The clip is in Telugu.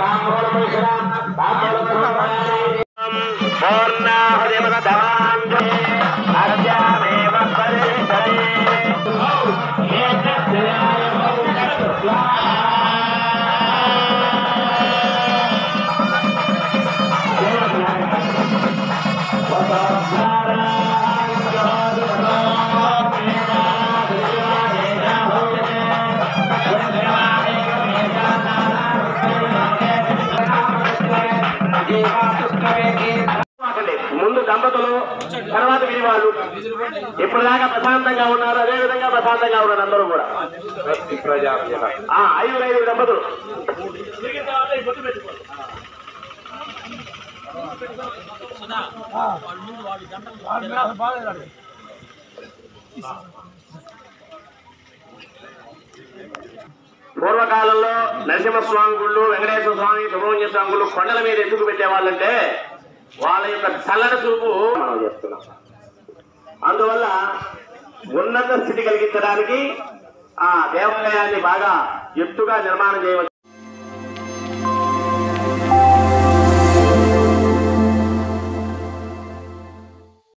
ముందు దంపతులు తర్వాత విని వాళ్ళు ఇప్పుడు దాకా ప్రశాంతంగా ఉన్నారు అదే విధంగా ప్రశాంతంగా ఉన్నారు అందరూ కూడా ఆ, ఐదుగురు ఐదుగురు దంపతులు పూర్వకాలంలో నరసింహస్వామి గుళ్ళు వెంకటేశ్వర స్వామి సుబ్రహ్మణ్య స్వామి గుళ్ళు కొండల మీద ఎందుకు పెట్టేవాళ్ళంటే వాళ్ళ యొక్క చల్లని చూపు మనం చేస్తున్నాం అందువల్ల ఉన్నత స్థితి కలిగించడానికి ఆ దేవాలయాన్ని బాగా ఎత్తుగా నిర్మాణం చేయవచ్చు